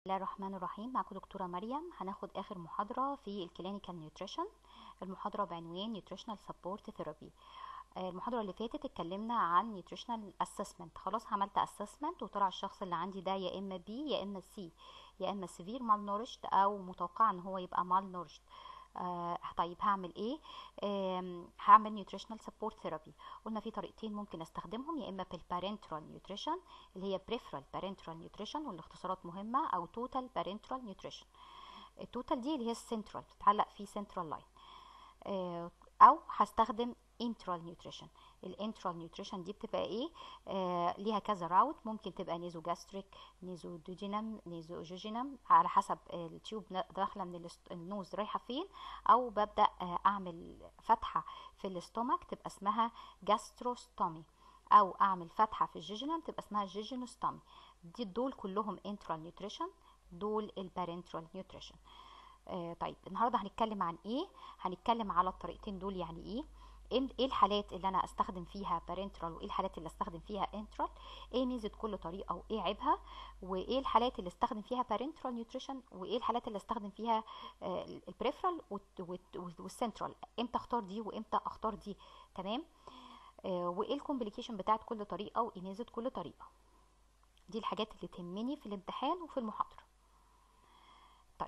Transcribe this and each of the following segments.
الله الرحمن الرحيم معكم دكتورة مريم هناخد آخر محاضرة في الكلينيكال نيوتريشن المحاضرة بعنوان نيوتريشنال سبورت ثيرابي المحاضرة اللي فاتت اتكلمنا عن نيوتريشنال اسسمنت خلاص عملت اسسمنت وطلع الشخص اللي عندي ده يا اما بي يا اما سي يا اما سيفير مال نورشت او متوقع ان هو يبقى مال نورشت آه طيب هعمل ايه آه هعمل نيوتريشنال سبورت ثيرابي قلنا في طريقتين ممكن استخدمهم يا اما بالبارنترال نيوتريشن اللي هي بريفرال بارنترال نيوتريشن والاختصارات مهمه او توتال بارنترال نيوتريشن التوتال دي اللي هي السنترال بتتعلق في سنترال لاين آه او هستخدم انترال نيوتريشن الانترال نيوتريشن دي بتبقى ايه آه ليها كذا راوت ممكن تبقى نيزو جاستريك نيزو دوجينم نيزو جوجينم على حسب التيوب داخله من النوز رايحه فين او ببدا آه اعمل فتحه في الاستومك تبقى اسمها جاستروستومي او اعمل فتحه في الجيجينم تبقى اسمها جيجينوستومي دي دول كلهم انترال نيوتريشن دول البارنترال نيوتريشن آه طيب النهارده هنتكلم عن ايه هنتكلم على الطريقتين دول يعني ايه ايه الحالات اللي انا استخدم فيها بارنترال وايه الحالات اللي استخدم فيها انترال ايه ميزه كل طريقه وايه عيبها وايه الحالات اللي استخدم فيها بارنترال نيوتريشن وايه الحالات اللي استخدم فيها البريفرال والسنترال امتى اختار دي وامتى اختار دي تمام آه وايه الكومبليكيشن بتاعت كل طريقه وايه ميزه كل طريقه دي الحاجات اللي تهمني في الامتحان وفي المحاضره طيب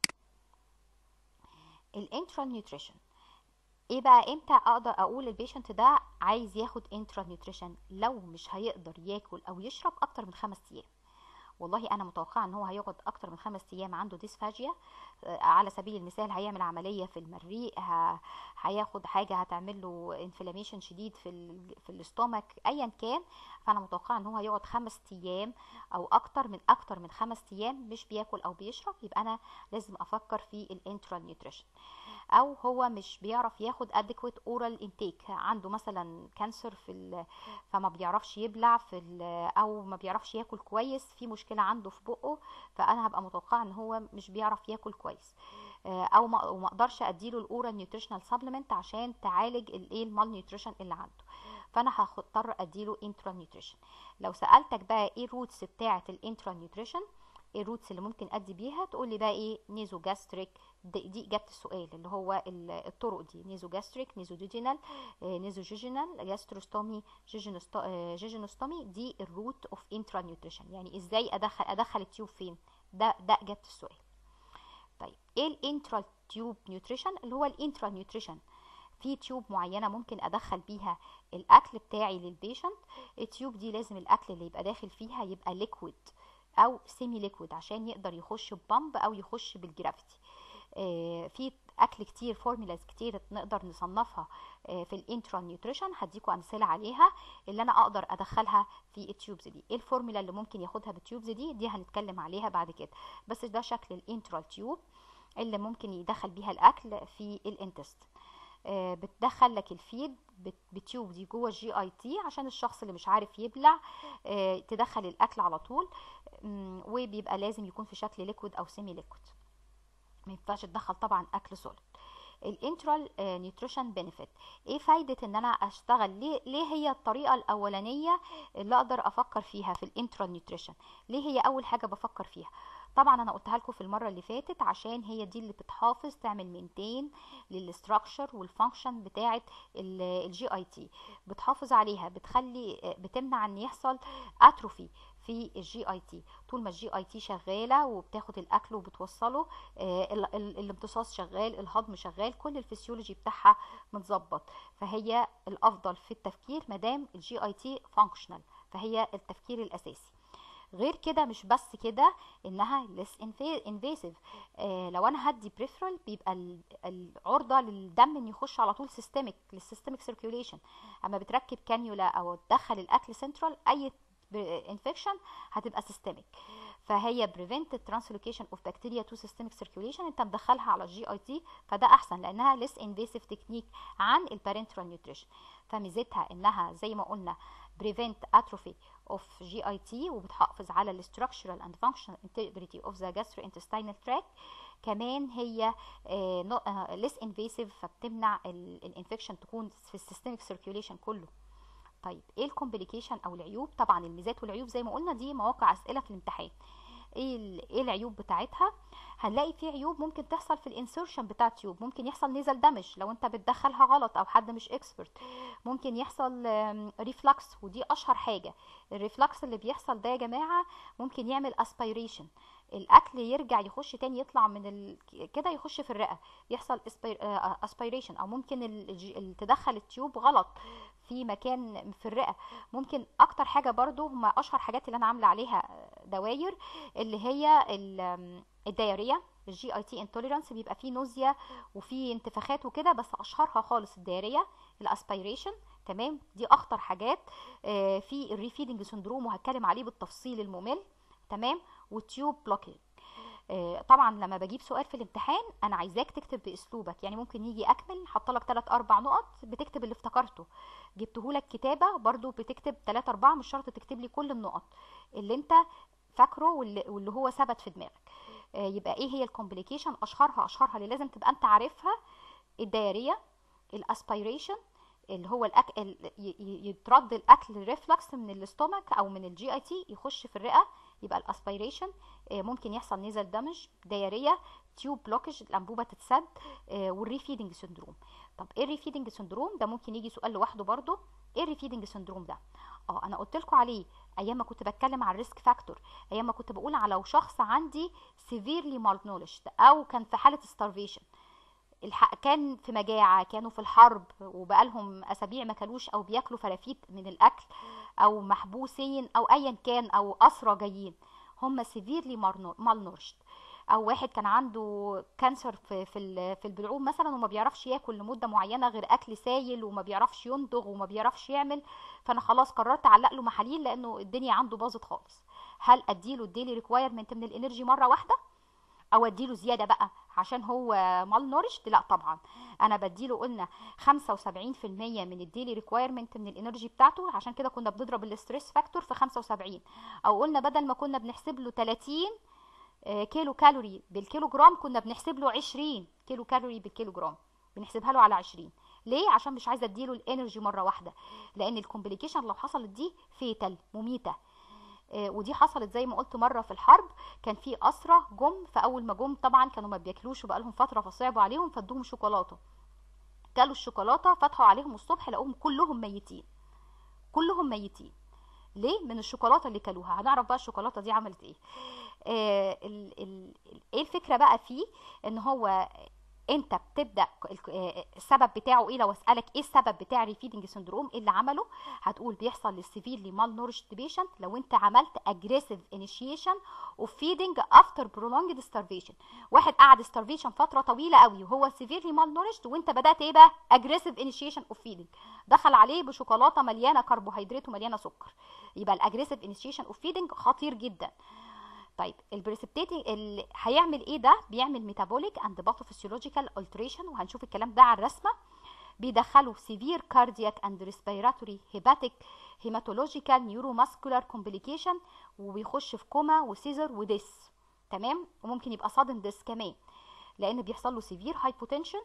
الانترال نيوتريشن ايه بقى امتى اقدر اقول البيشنت ده عايز ياخد انترا نيوتريشن لو مش هيقدر ياكل او يشرب اكتر من خمس ايام والله انا متوقعه ان هو هيقعد اكتر من خمس ايام عنده ديسفاجيا على سبيل المثال هيعمل عمليه في المريء هياخد حاجه هتعمل له انفلاميشن شديد في ال في الاستومك ايا كان فانا متوقعه ان هو هيقعد خمس ايام او اكتر من اكتر من خمس ايام مش بياكل او بيشرب يبقى انا لازم افكر في الانترال نيوتريشن او هو مش بيعرف ياخد adequate oral intake عنده مثلا كانسر في فما بيعرفش يبلع في او ما بيعرفش ياكل كويس في مشكله عنده في بقه فانا هبقى متوقعه ان هو مش بيعرف ياكل كويس او ما وما اقدرش اديله الاورال نيوتريشنال سبلمنت عشان تعالج الايه المال نيوتريشن اللي عنده فانا هضطر اديله انترال نيوتريشن لو سالتك بقى ايه الروتس بتاعه الانترال نيوتريشن ايه الروتس اللي ممكن ادي بيها تقول لي بقى ايه نيزو جاستريك دي, دي اجابه السؤال اللي هو الطرق دي نيزو جاستريك نيزو ديجينال نيزو جيجينال جاستروستومي جيجينوستومي دي الروت اوف انترا نيوتريشن يعني ازاي ادخل ادخل التيوب فين ده ده اجابه السؤال طيب ايه الانترا تيوب نيوتريشن اللي هو الانترا نيوتريشن في تيوب معينه ممكن ادخل بيها الاكل بتاعي للبيشنت التيوب دي لازم الاكل اللي يبقى داخل فيها يبقى ليكويد او سيمي ليكويد عشان يقدر يخش ببامب او يخش بالجرافيتي آه في اكل كتير فورمولاز كتير نقدر نصنفها آه في الانترا نيوتريشن هديكم امثله عليها اللي انا اقدر ادخلها في التيوبز دي ايه الفورمولا اللي ممكن ياخدها بالتيوبز دي دي هنتكلم عليها بعد كده بس ده شكل الانترال تيوب اللي ممكن يدخل بيها الاكل في الانتست آه بتدخل لك الفيد بتيوب دي جوه الجي اي تي عشان الشخص اللي مش عارف يبلع آه تدخل الاكل على طول وبيبقى لازم يكون في شكل ليكويد او سيمي ليكويد ما ينفعش تدخل طبعا اكل سوليد الانترال نيوتريشن بنفيت ايه فايده ان انا اشتغل ليه ليه هي الطريقه الاولانيه اللي اقدر افكر فيها في الانترال نيوتريشن ليه هي اول حاجه بفكر فيها طبعا انا قلتها لكم في المره اللي فاتت عشان هي دي اللي بتحافظ تعمل مينتين للستراكشر والفانكشن بتاعه الجي اي تي بتحافظ عليها بتخلي بتمنع ان يحصل اتروفي في الجي اي تي طول ما الجي اي تي شغاله وبتاخد الاكل وبتوصله آه الامتصاص شغال الهضم شغال كل الفسيولوجي بتاعها متظبط فهي الافضل في التفكير مادام الجي اي تي فانكشنال فهي التفكير الاساسي غير كده مش بس كده انها لس انفيسيف آه لو انا هدي بريفرال بيبقى العرضه للدم ان يخش على طول سيستميك للسيستميك سيركيوليشن اما بتركب كانيولا او تدخل الاكل سنترال اي انفكشن هتبقى سيستميك فهي بريفنت ترانسلوكيشن اوف بكتيريا تو سيستميك سيركيوليشن انت مدخلها على الجي اي تي فده احسن لانها ليس انفيسيف تكنيك عن البارنترال نيوتريشن فميزتها انها زي ما قلنا بريفنت اتروفي اوف جي اي تي وبتحافظ على الاستراكشرال اند فانكشنال انتجريتي اوف ذا جاستروانتستينال تراك كمان هي ليس انفيسيف فبتمنع الانفكشن تكون في السيستميك سيركيوليشن كله طيب ايه الكومبليكيشن او العيوب طبعا الميزات والعيوب زي ما قلنا دي مواقع اسئله في الامتحان ايه ال- ايه العيوب بتاعتها هنلاقي في عيوب ممكن تحصل في الانسرشن بتاع التيوب ممكن يحصل نيزل دمج لو انت بتدخلها غلط او حد مش اكسبرت ممكن يحصل ريفلكس ودي اشهر حاجه الريفلكس اللي بيحصل ده يا جماعه ممكن يعمل اسبيريشن الاكل يرجع يخش تاني يطلع من ال... كده يخش في الرئه يحصل اسبيريشن او ممكن ال... ال- تدخل التيوب غلط في مكان في الرئه ممكن اكتر حاجه برضو هما اشهر حاجات اللي انا عامله عليها دواير اللي هي ال- الدياريه الجي اي تي انتوليرانس بيبقى فيه نوزيا وفي انتفاخات وكده بس اشهرها خالص الدياريه الاسبيريشن تمام دي اخطر حاجات آه، في الريفيدنج سندروم وهتكلم عليه بالتفصيل الممل تمام والتيوب بلوكينج آه، طبعا لما بجيب سؤال في الامتحان انا عايزاك تكتب باسلوبك يعني ممكن يجي اكمل حط لك 3 4 نقط بتكتب اللي افتكرته جبته لك كتابه برضو بتكتب 3 4 مش شرط تكتب لي كل النقط اللي انت فاكره واللي, واللي هو ثبت في دماغك آه، يبقى ايه هي الكومبليكيشن اشهرها اشهرها اللي لازم تبقى انت عارفها الدياريه الاسبيريشن اللي هو الأك... ال- ي- ي- يترد الاكل ريفلكس من الاستومك او من الجي اي تي يخش في الرئه يبقى الاسبيريشن ممكن يحصل نيزل دمج دياريه تيوب بلوكج الانبوبه تتسد آه، والريفيدنج سندروم طب ايه الريفيدنج سندروم ده ممكن يجي سؤال لوحده برضه ايه الريفيدنج سندروم ده اه انا قلت لكم عليه ايام ما كنت بتكلم على الريسك فاكتور ايام ما كنت بقول على لو شخص عندي سيفيرلي malnourished او كان في حاله starvation الحق كان في مجاعة كانوا في الحرب وبقالهم أسابيع ما كلوش أو بياكلوا فرافيت من الأكل أو محبوسين أو أيا كان أو أسرى جايين هم سيفيرلي malnourished أو واحد كان عنده كانسر في في ال- في البلعوم مثلا وما بيعرفش ياكل لمدة معينة غير أكل سايل وما بيعرفش يندغ وما بيعرفش يعمل فأنا خلاص قررت أعلق له محاليل لأنه الدنيا عنده باظت خالص هل أديله الديلي ريكوايرمنت من الإنرجي مرة واحدة او اديله زياده بقى عشان هو مال نورشت لا طبعا انا بديله قلنا 75% من الديلي ريكوايرمنت من الانرجي بتاعته عشان كده كنا بنضرب الاستريس فاكتور في 75 او قلنا بدل ما كنا بنحسب له 30 آه، كيلو كالوري بالكيلو جرام كنا بنحسب له 20 كيلو كالوري بالكيلو جرام بنحسبها له على 20 ليه عشان مش عايزه اديله الانرجي مره واحده لان الكومبليكيشن لو حصلت دي فيتال مميته آه، ودي حصلت زي ما قلت مره في الحرب كان في اسرى جم فاول ما جم طبعا كانوا ما بياكلوش وبقالهم فتره فصعبوا عليهم فادوهم شوكولاته كلوا الشوكولاته فتحوا عليهم الصبح لقوهم كلهم ميتين كلهم ميتين ليه من الشوكولاته اللي كلوها هنعرف بقى الشوكولاته دي عملت ايه آه ال ال ال- ايه الفكره بقى فيه ان هو انت بتبدا ال- آه، السبب بتاعه ايه لو اسالك ايه السبب بتاع الريفيدنج سندروم ايه اللي عمله هتقول بيحصل للسيفيرلي مال نورشت بيشنت لو انت عملت اجريسيف انيشيشن اوف فيدنج افتر برولونجد starvation واحد قعد starvation فتره طويله قوي وهو سيفيرلي مال نورشت وانت بدات ايه بقى اجريسيف انيشيشن اوف فيدنج دخل عليه بشوكولاته مليانه كربوهيدرات ومليانه سكر يبقى الاجريسيف انيشيشن اوف فيدنج خطير جدا طيب البريسبتيتنج اللي هيعمل ايه ده بيعمل ميتابوليك اند باثوفيسيولوجيكال التريشن وهنشوف الكلام ده على الرسمه بيدخلوا سيفير كاردياك اند ريسبيراتوري هيباتيك هيماتولوجيكال نيوروماسكولار كومبليكيشن وبيخش في كوما وسيزر وديس تمام وممكن يبقى صادم ديس كمان لان بيحصل له سيفير هايبوتنشن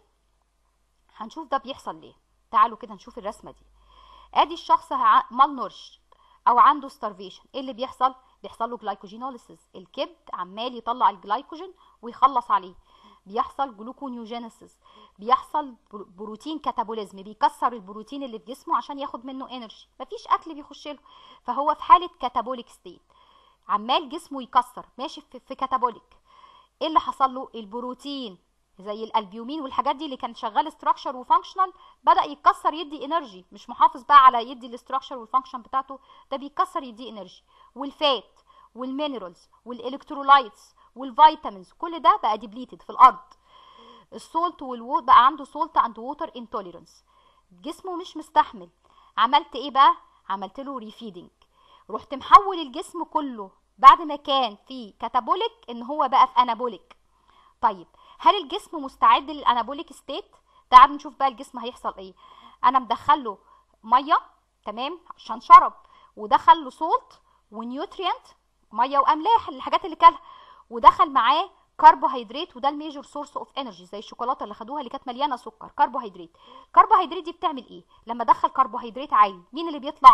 هنشوف ده بيحصل ليه تعالوا كده نشوف الرسمه دي ادي الشخص مال نورش او عنده ستارفيشن ايه اللي بيحصل بيحصل له جلايكوجينوليسيس الكبد عمال يطلع الجلايكوجين ويخلص عليه بيحصل جلوكونيوجينيسيس بيحصل بر- بروتين كاتابوليزم بيكسر البروتين اللي في جسمه عشان ياخد منه انرجي مفيش اكل بيخش له فهو في حاله كاتابوليك ستيت عمال جسمه يكسر ماشي في, في كاتابوليك ايه اللي حصل له البروتين زي الالبيومين والحاجات دي اللي كان شغال ستراكشر وفانكشنال بدا يتكسر يدي انرجي مش محافظ بقى على يدي الاستراكشر والفانكشن بتاعته ده بيتكسر يدي انرجي والفات والمينرالز والالكترولايتس والفيتامينز كل ده بقى ديبليتد في الارض السولت والووت بقى عنده سولت اند ووتر انتوليرنس جسمه مش مستحمل عملت ايه بقى عملت له ريفيدنج رحت محول الجسم كله بعد ما كان في كاتابوليك ان هو بقى في انابوليك طيب هل الجسم مستعد للانابوليك ستيت تعالوا نشوف بقى الجسم هيحصل ايه انا مدخله ميه تمام عشان شرب ودخل له سولت ونيوتريانت ميه واملاح الحاجات اللي كلها ودخل معاه كربوهيدرات وده الميجور سورس اوف انرجي زي الشوكولاته اللي خدوها اللي كانت مليانه سكر كربوهيدرات كربوهيدرات دي بتعمل ايه لما ادخل كربوهيدرات عالي مين اللي بيطلع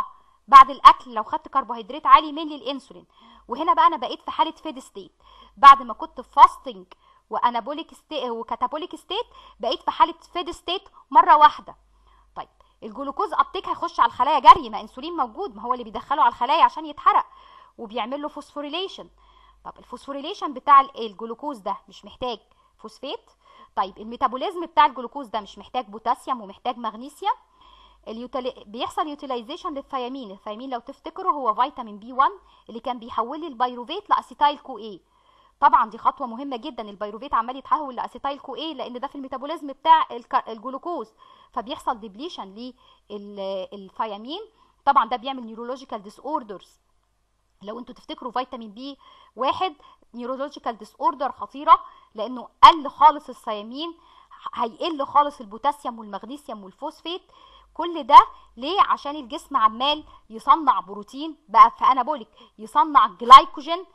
بعد الاكل لو خدت كربوهيدرات عالي من الانسولين وهنا بقى انا بقيت في حاله فيد ستيت بعد ما كنت فاستنج وانابوليك ستيت وكاتابوليك ستيت بقيت في حاله فيد ستيت مره واحده طيب الجلوكوز ابتيك هيخش على الخلايا جري ما انسولين موجود ما هو اللي بيدخله على الخلايا عشان يتحرق وبيعمل له فوسفوريليشن طب الفوسفوريليشن بتاع الجلوكوز ده مش محتاج فوسفات طيب الميتابوليزم بتاع الجلوكوز ده مش محتاج بوتاسيوم ومحتاج مغنيسيوم اليوتيلي... بيحصل يوتيلايزيشن للثيامين الثيامين لو تفتكروا هو فيتامين بي 1 اللي كان بيحول لي البيروفيت لاسيتايل كو اي طبعا دي خطوه مهمه جدا البيروفيت عمال يتحول لاسيتايل كو اي لان ده في الميتابوليزم بتاع الك... الجلوكوز فبيحصل ديبليشن للثيامين طبعا ده بيعمل نيورولوجيكال ديس اوردرز لو انتوا تفتكروا فيتامين بي واحد نيورولوجيكال ديس اوردر خطيره لانه قل خالص الثيامين هيقل خالص البوتاسيوم والمغنيسيوم والفوسفات كل ده ليه عشان الجسم عمال يصنع بروتين بقى في انابوليك يصنع جلايكوجين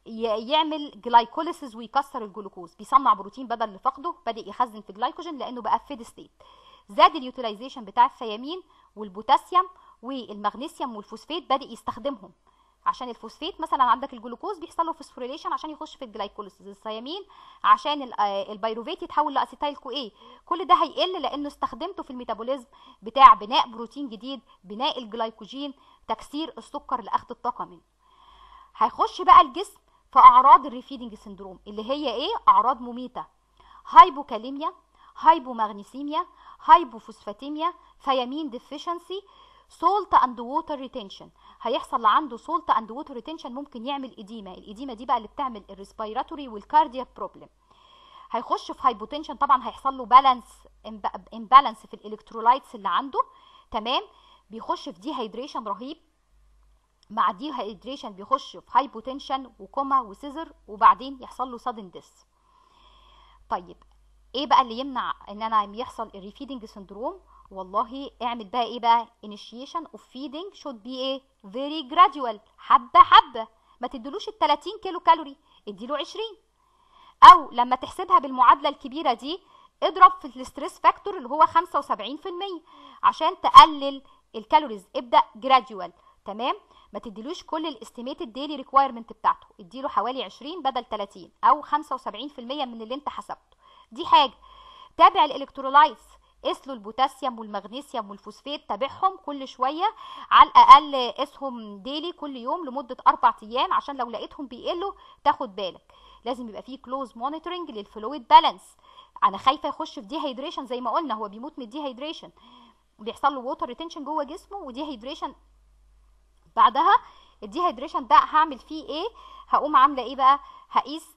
يعمل جلايكوليسيس ويكسر الجلوكوز بيصنع بروتين بدل اللي فقده بدا يخزن في جلايكوجين لانه بقى في فيد ستيت زاد اليوتيلايزيشن بتاع الثيامين والبوتاسيوم والمغنيسيوم والفوسفات بدا يستخدمهم عشان الفوسفات مثلا عندك الجلوكوز بيحصل له فوسفوريليشن عشان يخش في الجلايكوليسيس الثيامين عشان البيروفيت يتحول لاسيتايل كو اي كل ده هيقل لانه استخدمته في الميتابوليزم بتاع بناء بروتين جديد بناء الجلايكوجين تكسير السكر لاخذ الطاقه منه هيخش بقى الجسم في اعراض الريفيدنج سندروم اللي هي ايه اعراض مميته هايبوكاليميا هايبومغنيسيميا هايبوفوسفاتيميا ثيامين ديفيشنسي سولت اند ووتر ريتنشن هيحصل عنده سولت اند ووتر ريتنشن ممكن يعمل اديمه الاديمه دي بقى اللي بتعمل الريسبيراتوري والكاردياك بروبلم هيخش في هايبوتنشن طبعا هيحصل له بالانس امبالانس في الالكترولايتس اللي عنده تمام بيخش في دي هيدريشن رهيب مع دي هيدريشن بيخش في هايبوتنشن وكوما وسيزر وبعدين يحصل له سادن ديس طيب ايه بقى اللي يمنع ان انا يحصل الريفيدنج سندروم والله اعمل بقى ايه بقى initiation of feeding should be ايه very gradual حبه حبه ما تدلوش ال 30 كيلو كالوري اديله 20 او لما تحسبها بالمعادله الكبيره دي اضرب في الستريس فاكتور اللي هو 75% عشان تقلل الكالوريز ابدا جراديوال تمام ما تديلوش كل الاستيميتد ديلي ريكوايرمنت بتاعته اديله حوالي 20 بدل 30 او 75% من اللي انت حسبته دي حاجه تابع الالكترولايتس قيس له البوتاسيوم والمغنيسيوم والفوسفات تابعهم كل شويه على الاقل قيسهم ديلي كل يوم لمده اربع ايام عشان لو لقيتهم بيقلوا تاخد بالك لازم يبقى فيه كلوز مونيتورنج للفلويد بالانس انا خايفه يخش في دي هيدريشن زي ما قلنا هو بيموت من الدي هيدريشن بيحصل له ووتر ريتنشن جوه جسمه ودي هيدريشن بعدها الدي هيدريشن ده هعمل فيه ايه هقوم عامله ايه بقى هقيس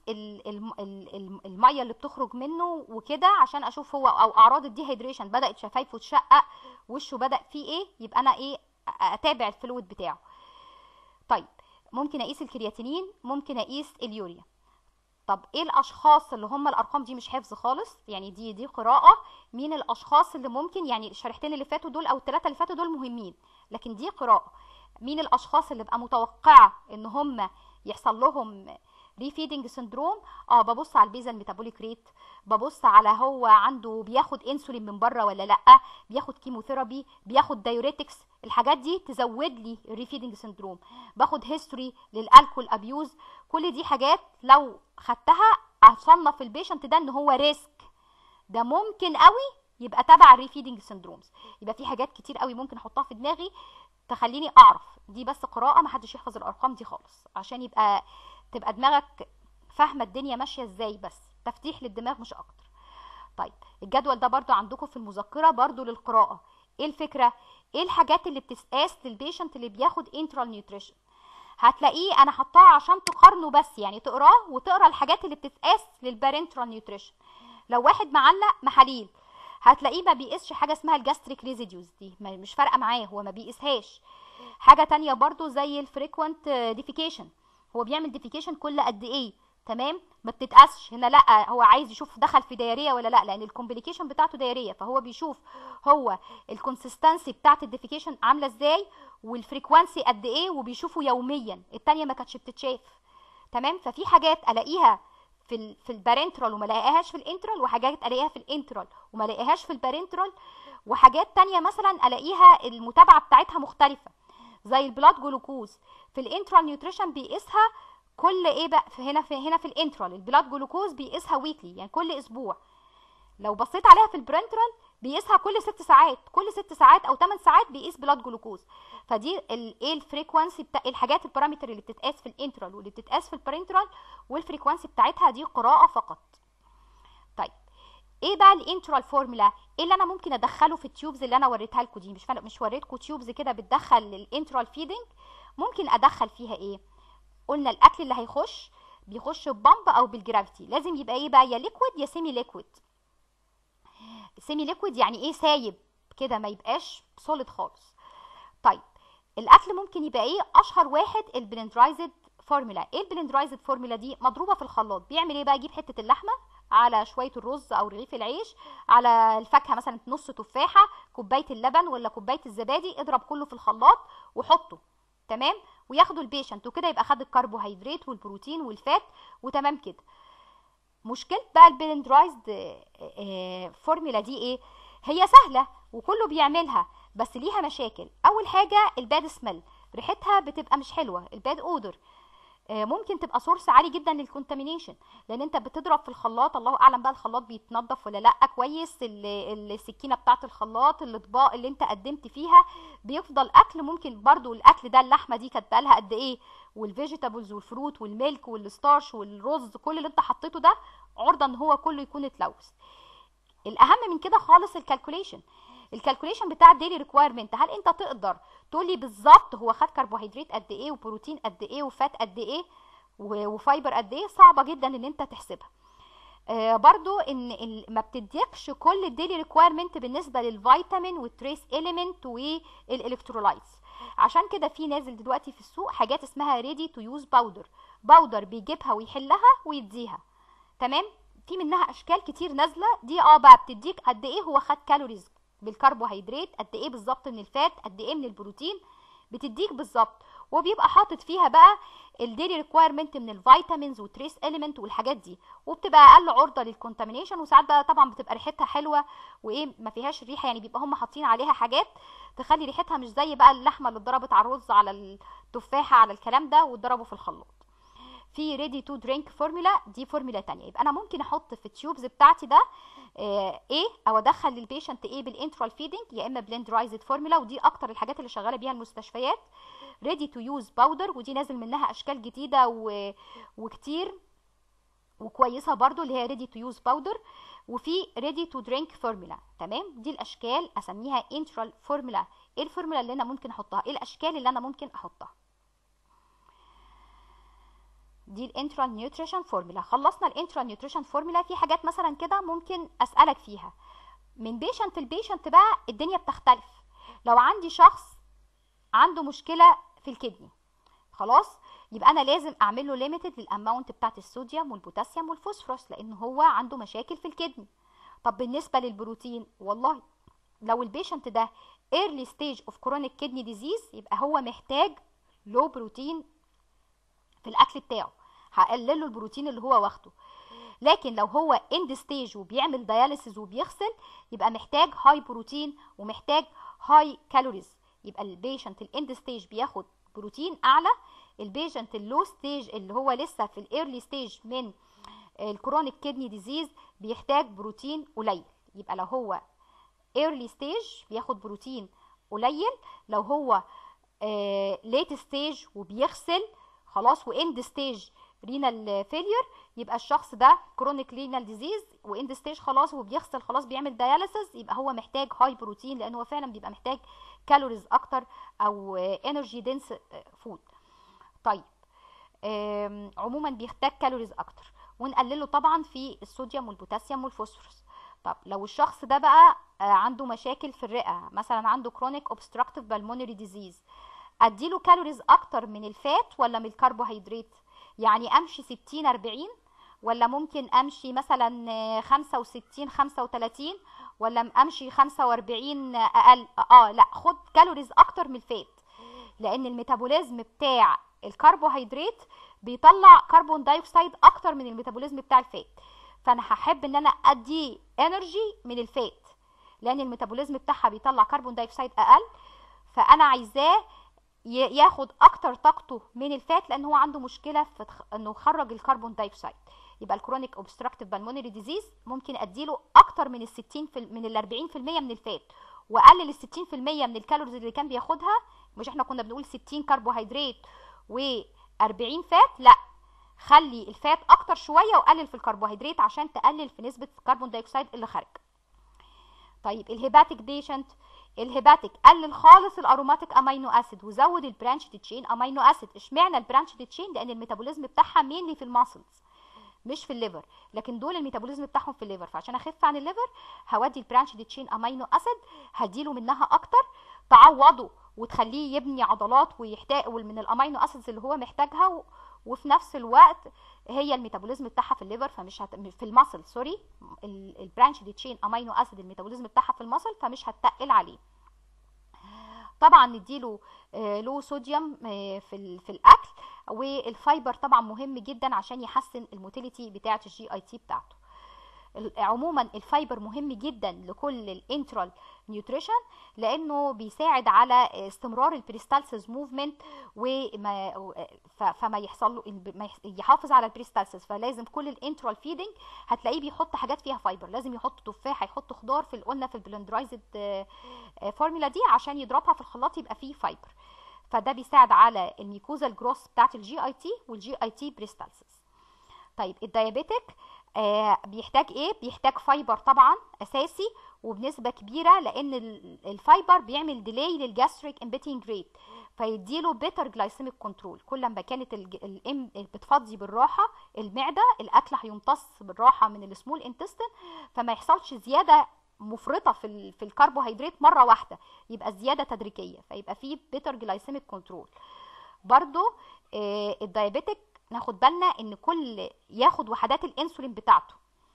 الميه اللي بتخرج منه وكده عشان اشوف هو او اعراض الدي هيدريشن بدات شفايفه تشقق وشه بدا فيه ايه يبقى انا ايه اتابع الفلويد بتاعه طيب ممكن اقيس الكرياتينين ممكن اقيس اليوريا طب ايه الاشخاص اللي هم الارقام دي مش حفظ خالص يعني دي دي قراءه مين الاشخاص اللي ممكن يعني الشريحتين اللي فاتوا دول او الثلاثه اللي فاتوا دول مهمين لكن دي قراءه مين الاشخاص اللي بقى متوقعه ان هم يحصل لهم ريفيدنج سندروم اه ببص على البيزل ميتابوليك ريت ببص على هو عنده بياخد انسولين من بره ولا لا بياخد كيموثيرابي بياخد دايوريتكس الحاجات دي تزود لي الريفيدنج سندروم باخد هيستوري للالكول ابيوز كل دي حاجات لو خدتها اصنف البيشنت ده ان هو ريسك ده ممكن قوي يبقى تبع الريفيدنج سندرومز يبقى في حاجات كتير قوي ممكن احطها في دماغي تخليني اعرف دي بس قراءه ما حدش يحفظ الارقام دي خالص عشان يبقى تبقى دماغك فاهمه الدنيا ماشيه ازاي بس تفتيح للدماغ مش اكتر طيب الجدول ده برضو عندكم في المذكره برضو للقراءه ايه الفكره ايه الحاجات اللي بتتقاس للبيشنت اللي بياخد انترال نيوتريشن هتلاقيه انا حطاه عشان تقارنه بس يعني تقراه وتقرا الحاجات اللي بتتقاس للبارنترال نيوتريشن لو واحد معلق محاليل هتلاقيه ما بيقيسش حاجه اسمها الجاستريك ريزيديوز دي مش فارقه معاه هو ما بيقيسهاش حاجه تانية برضو زي الفريكوينت ديفيكيشن هو بيعمل ديفيكيشن كل قد ايه تمام ما بتتقاسش هنا لا هو عايز يشوف دخل في دايريه ولا لا لان الكومبليكيشن بتاعته دايريه فهو بيشوف هو الكونسيستنسي بتاعت الديفيكيشن عامله ازاي والفريكوانسي قد ايه وبيشوفه يوميا التانية ما كانتش بتتشاف تمام ففي حاجات الاقيها في ال في البارنترال وما الاقيهاش في الانترال وحاجات الاقيها في الانترال وما الاقيهاش في البارنترال وحاجات تانية مثلا الاقيها المتابعه بتاعتها مختلفه زي البلاد جلوكوز في الانترال نيوتريشن بيقيسها كل ايه بقى في هنا في هنا في الانترال البلاد جلوكوز بيقيسها ويكلي يعني كل اسبوع لو بصيت عليها في البرنترال بيقيسها كل ست ساعات كل ست ساعات او 8 ساعات بيقيس بلاد جلوكوز فدي ايه الفريكوانسي بتاع الحاجات البارامتر اللي بتتقاس في الانترال واللي بتتقاس في البرنترال والفريكوانسي بتاعتها دي قراءه فقط طيب ايه بقى الانترال فورمولا ايه اللي انا ممكن ادخله في التيوبز اللي انا وريتها لكم دي مش مش وريتكم تيوبز كده بتدخل الانترال فيدنج ممكن ادخل فيها ايه قلنا الاكل اللي هيخش بيخش ببامب او بالجرافيتي لازم يبقى ايه بقى يا ليكويد يا سيمي ليكويد سيمي ليكويد يعني ايه سايب كده ما يبقاش سوليد خالص طيب الاكل ممكن يبقى ايه اشهر واحد البلندرايزد فورمولا ايه البلندرايزد فورمولا دي مضروبه في الخلاط بيعمل ايه بقى يجيب حته اللحمه على شويه الرز او رغيف العيش على الفاكهه مثلا نص تفاحه كوبايه اللبن ولا كوبايه الزبادي اضرب كله في الخلاط وحطه تمام وياخدوا البيشنت وكده يبقى خد الكربوهيدرات والبروتين والفات وتمام كده مشكله بقى البلندرايزد فورمولا دي ايه هي سهله وكله بيعملها بس ليها مشاكل اول حاجه الباد سميل ريحتها بتبقى مش حلوه الباد اودر ممكن تبقى سورس عالي جدا للكونتامينيشن لان انت بتضرب في الخلاط الله اعلم بقى الخلاط بيتنضف ولا لا كويس السكينه بتاعه الخلاط الاطباق اللي انت قدمت فيها بيفضل اكل ممكن برضو الاكل ده اللحمه دي كانت بقالها قد ايه والفيجيتابلز والفروت والميلك والستارش والرز كل اللي انت حطيته ده عرضه ان هو كله يكون اتلوث الاهم من كده خالص الكالكوليشن الكالكوليشن بتاع الديلي ريكوايرمنت هل انت تقدر تقول لي بالظبط هو خد كربوهيدرات قد ايه وبروتين قد ايه وفات قد ايه وفايبر قد ايه صعبه جدا ان انت تحسبها آه برضو ان ما بتديكش كل الديلي ريكوايرمنت بالنسبه للفيتامين والتريس اليمنت والالكترولايتس عشان كده في نازل دلوقتي في السوق حاجات اسمها ريدي تو يوز باودر باودر بيجيبها ويحلها ويديها تمام في منها اشكال كتير نازله دي اه بقى بتديك قد ايه هو خد كالوريز بالكربوهيدرات قد ايه بالظبط من الفات قد ايه من البروتين بتديك بالظبط وبيبقى حاطط فيها بقى الديلي ريكوايرمنت من الفيتامينز وتريس اليمنت والحاجات دي وبتبقى اقل عرضه للكونتامينيشن وساعات بقى طبعا بتبقى ريحتها حلوه وايه ما فيهاش ريحه يعني بيبقى هم حاطين عليها حاجات تخلي ريحتها مش زي بقى اللحمه اللي اتضربت على الرز على التفاحه على الكلام ده واتضربوا في الخلاط في ريدي تو درينك فورمولا دي فورمولا تانية يبقى انا ممكن احط في التيوبز بتاعتي ده آه ايه او ادخل للبيشنت ايه بالانترال فيدنج يا اما بلندرايزد فورمولا ودي اكتر الحاجات اللي شغاله بيها المستشفيات ريدي تو يوز باودر ودي نازل منها اشكال جديده و... وكتير وكويسه برضو اللي هي ريدي تو يوز باودر وفي ريدي تو درينك فورمولا تمام دي الاشكال اسميها انترال فورمولا ايه الفورمولا اللي انا ممكن احطها ايه الاشكال اللي انا ممكن احطها دي الانترال نيوتريشن فورمولا خلصنا الانترال نيوتريشن فورمولا في حاجات مثلا كده ممكن اسالك فيها من بيشنت لبيشنت بقى الدنيا بتختلف لو عندي شخص عنده مشكله في الكدني خلاص يبقى انا لازم اعمل له ليميتد للاماونت بتاعت الصوديوم والبوتاسيوم والفوسفورس لان هو عنده مشاكل في الكدني طب بالنسبه للبروتين والله لو البيشنت ده early stage of chronic kidney disease يبقى هو محتاج لو بروتين في الاكل بتاعه هقلل له البروتين اللي هو واخده لكن لو هو اند ستيج وبيعمل دياليسيس وبيغسل يبقى محتاج هاي بروتين ومحتاج هاي كالوريز يبقى البيشنت الاند ستيج بياخد بروتين اعلى البيشنت اللو ستيج اللي هو لسه في الايرلي ستيج من الكرونيك كدني ديزيز بيحتاج بروتين قليل يبقى لو هو ايرلي ستيج بياخد بروتين قليل لو هو ليت ستيج وبيغسل خلاص واند ستيج رينال فيلير يبقى الشخص ده كرونيك رينال ديزيز واند ستيج خلاص وبيغسل خلاص بيعمل دياليسيس يبقى هو محتاج هاي بروتين لان هو فعلا بيبقى محتاج كالوريز اكتر او انرجي دنس فود طيب عموما بيحتاج كالوريز اكتر ونقلله طبعا في الصوديوم والبوتاسيوم والفوسفورس طب لو الشخص ده بقى عنده مشاكل في الرئه مثلا عنده كرونيك اوبستراكتيف بالمونري ديزيز اديله كالوريز اكتر من الفات ولا من الكربوهيدرات يعني امشي 60 40 ولا ممكن امشي مثلا 65 35 ولا امشي 45 اقل اه لا خد كالوريز اكتر من الفات لان الميتابوليزم بتاع الكربوهيدرات بيطلع كربون دايوكسيد اكتر من الميتابوليزم بتاع الفات فانا هحب ان انا ادي انرجي من الفات لان الميتابوليزم بتاعها بيطلع كربون دايوكسيد اقل فانا عايزاه ي- ياخد اكتر طاقته من الفات لان هو عنده مشكله في تخ- انه يخرج الكربون دايوكسيد يبقى الكرونيك اوبستراكتيف بالمونري ديزيز ممكن اديله اكتر من ال 60 في من ال 40% من الفات واقلل ال 60% من الكالوريز اللي كان بياخدها مش احنا كنا بنقول 60 كربوهيدرات و40 فات لا خلي الفات اكتر شويه وقلل في الكربوهيدرات عشان تقلل في نسبه الكربون دايوكسيد اللي خارج طيب الهيباتيك بيشنت الهيباتيك قلل خالص الاروماتيك امينو اسيد وزود البرانش تشين امينو اسيد اشمعنى البرانش تشين لان الميتابوليزم بتاعها مينلي في الماسلز مش في الليفر لكن دول الميتابوليزم بتاعهم في الليفر فعشان اخف عن الليفر هودي البرانش تشين امينو اسيد هديله منها اكتر تعوضه وتخليه يبني عضلات ويحتاج من الامينو اسيدز اللي هو محتاجها و... وفي نفس الوقت هي الميتابوليزم بتاعها في الليفر فمش هت... في الماسل سوري البرانش تشين امينو اسيد الميتابوليزم بتاعها في الماسل فمش هتتقل عليه طبعا نديله آه، لو صوديوم آه، في ال- في الاكل والفايبر طبعا مهم جدا عشان يحسن الموتيليتي بتاعه الجي اي تي بتاعته ال- عموما الفايبر مهم جدا لكل الانترال نيوتريشن لانه بيساعد على استمرار البريستالسيس موفمنت وما ف- فما يحصل له ما يح- يحافظ على البريستالسيس فلازم كل الانترال فيدنج هتلاقيه بيحط حاجات فيها فايبر لازم يحط تفاح يحط خضار في قلنا في البلندرايزد فورمولا دي عشان يضربها في الخلاط يبقى فيه فايبر فده بيساعد على الميكوزا الجروس بتاعت الجي اي تي والجي اي تي بريستالسيس طيب الديابيتك آه بيحتاج ايه بيحتاج فايبر طبعا اساسي وبنسبه كبيره لان ال- الفايبر بيعمل ديلي للجاستريك امبيتنج ريت فيديله بيتر جلايسيميك كنترول كل ما كانت الج- الام بتفضي بالراحه المعده الاكل هيمتص بالراحه من السمول انتستين فما يحصلش زياده مفرطه في ال- في الكربوهيدرات مره واحده يبقى زياده تدريجيه فيبقى فيه بيتر جلايسيميك كنترول برضو آه، الدايابيتك ناخد بالنا ان كل ياخد وحدات الانسولين بتاعته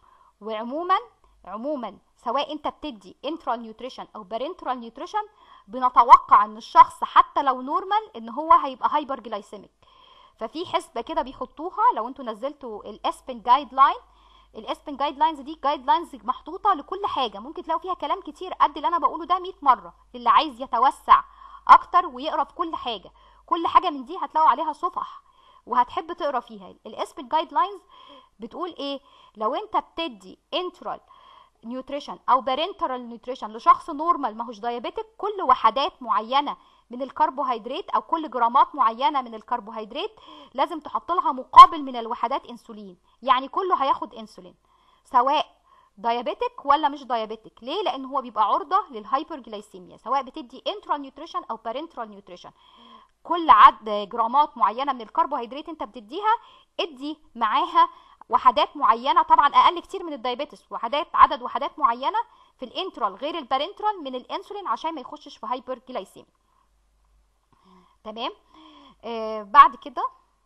وعموما عموما سواء انت بتدي انترال نيوتريشن او بارنترال نيوتريشن بنتوقع ان الشخص حتى لو نورمال ان هو هيبقى هايبر جلايسيميك ففي حسبه كده بيحطوها لو انتوا نزلتوا الاسبن جايد لاين الاسبن جايد لاينز دي جايد لاينز محطوطه لكل حاجه ممكن تلاقوا فيها كلام كتير قد اللي انا بقوله ده 100 مره اللي عايز يتوسع اكتر ويقرا في كل حاجه كل حاجه من دي هتلاقوا عليها صفح وهتحب تقرا فيها الاسبن جايد لاينز بتقول ايه لو انت بتدي انترال نيوتريشن او بارنترال نيوتريشن لشخص نورمال ماهوش دايابيتك كل وحدات معينه من الكربوهيدرات او كل جرامات معينه من الكربوهيدرات لازم تحط لها مقابل من الوحدات انسولين يعني كله هياخد انسولين سواء دايابيتك ولا مش دايابيتك ليه لان هو بيبقى عرضه للهايبرجلايسيميا سواء بتدي انترال نيوتريشن او بارنترال نيوتريشن كل عد جرامات معينه من الكربوهيدرات انت بتديها ادي معاها وحدات معينه طبعا اقل كتير من الدايابيتس وحدات عدد وحدات معينه في الانترال غير البارنترال من الانسولين عشان ما يخشش في هايبر جلايسيميا تمام آه بعد كده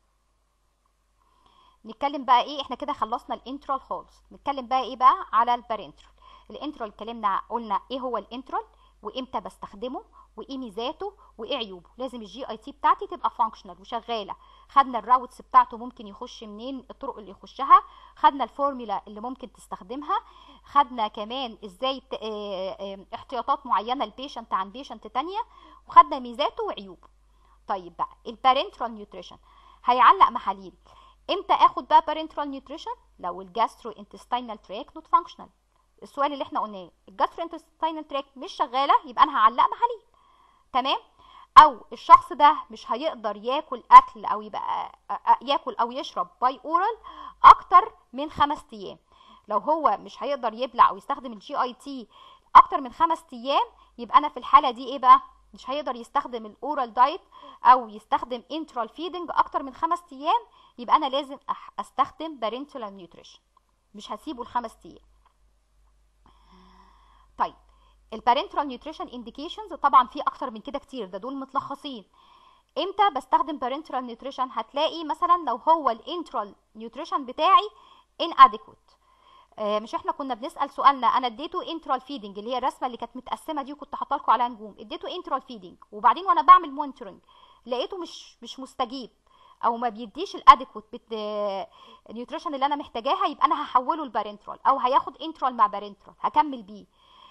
نتكلم بقى ايه احنا كده خلصنا الانترال خالص نتكلم بقى ايه بقى على البارنترال الانترال اتكلمنا قلنا ايه هو الانترال وامتى بستخدمه وايه ميزاته وايه عيوبه لازم الجي اي تي بتاعتي تبقى فانكشنال وشغاله خدنا الراوتس بتاعته ممكن يخش منين الطرق اللي يخشها خدنا الفورمولا اللي ممكن تستخدمها خدنا كمان ازاي ت- آه، آه، احتياطات معينه لبيشنت عن بيشنت تانية وخدنا ميزاته وعيوبه طيب بقى البارنترال نيوتريشن هيعلق محاليل امتى اخد بقى بارنترال نيوتريشن لو الجاسترو انتستينال تراك نوت فانكشنال السؤال اللي احنا قلناه الجاسترو انتستينال تراك مش شغاله يبقى انا هعلق محاليل تمام او الشخص ده مش هيقدر ياكل اكل او يبقى آ- آ- ياكل او يشرب باي اورال اكتر من خمس ايام لو هو مش هيقدر يبلع او يستخدم الجي اي تي اكتر من خمس ايام يبقى انا في الحاله دي ايه بقى مش هيقدر يستخدم الاورال دايت او يستخدم انترال فيدنج اكتر من خمس ايام يبقى انا لازم أح- استخدم بارنتال نيوتريشن مش هسيبه الخمس ايام طيب البارنترال نيوتريشن انديكيشنز طبعا في اكتر من كده كتير ده دول متلخصين امتى بستخدم بارنترال نيوتريشن هتلاقي مثلا لو هو الانترال نيوتريشن بتاعي inadequate آه، مش احنا كنا بنسال سؤالنا انا اديته انترال فيدنج اللي هي الرسمه اللي كانت متقسمه دي وكنت حاطه لكم عليها نجوم اديته انترال فيدنج وبعدين وانا بعمل مونيتورنج لقيته مش مش مستجيب او ما بيديش الادكوت بت... النيوتريشن اللي انا محتاجاها يبقى انا هحوله لبارنترال او هياخد انترال مع بارنترال هكمل بيه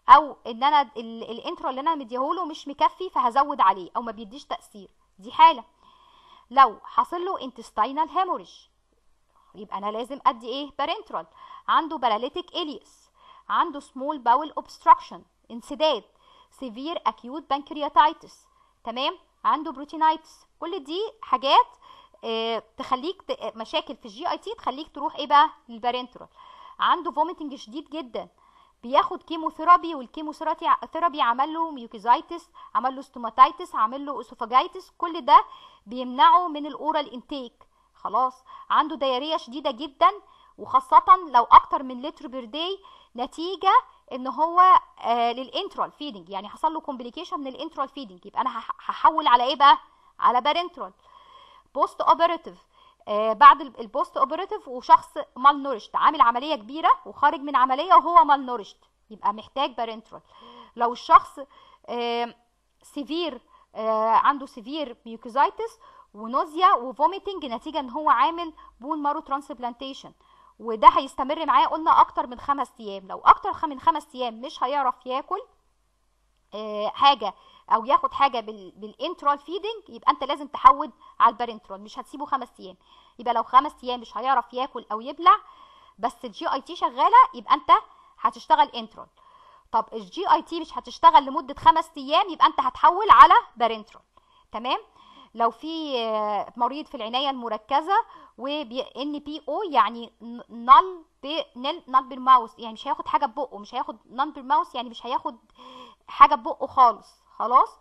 او ان انا ال- الانترا اللي انا مديهوله مش مكفي فهزود عليه او ما بيديش تاثير دي حاله لو حصل له intestinal hemorrhage يبقى انا لازم ادي ايه بارنترال عنده باراليتيك اليس عنده سمول باول اوبستراكشن انسداد سيفير اكيوت بانكرياتايتس تمام عنده بروتينايتس كل دي حاجات اه تخليك ت- مشاكل في الجي اي تي تخليك تروح ايه بقى للبارنترال عنده فوميتنج شديد جدا بياخد كيموثيرابي والكيموثيرابي ثيرابي عمل له ميوكيزايتس عمل له ستوماتايتس عمل له اسوفاجايتس كل ده بيمنعه من الاورال انتيك خلاص عنده دياريه شديده جدا وخاصه لو اكتر من لتر بير داي نتيجه ان هو آه للانترال فيدنج يعني حصل له كومبليكيشن من الانترال فيدنج يبقى انا هح- هحول على ايه بقى على بارنترال بوست اوبراتيف آه بعد ال- البوست اوبراتيف وشخص مال نورشت عامل عمليه كبيره وخارج من عمليه وهو مال نورشت يبقى محتاج بارنترال لو الشخص آه سيفير آه عنده سيفير ميوكيزايتس ونوزيا وفوميتنج نتيجه ان هو عامل بون مارو ترانسبلانتيشن وده هيستمر معاه قلنا اكتر من خمس ايام لو اكتر خ- من خمس ايام مش هيعرف ياكل آه، حاجه او ياخد حاجه بال بالانترال فيدنج يبقى انت لازم تحود على البارنترال مش هتسيبه خمس ايام يبقى لو خمس ايام مش هيعرف ياكل او يبلع بس الجي اي تي شغاله يبقى انت هتشتغل انترال طب الجي اي تي مش هتشتغل لمده خمس ايام يبقى انت هتحول على بارنترال تمام لو في آه، مريض في العنايه المركزه وبي ان بي او يعني نال بي نل نال بالماوس يعني مش هياخد حاجه ببقه مش هياخد نال بالماوس يعني مش هياخد حاجه ببقه خالص خلاص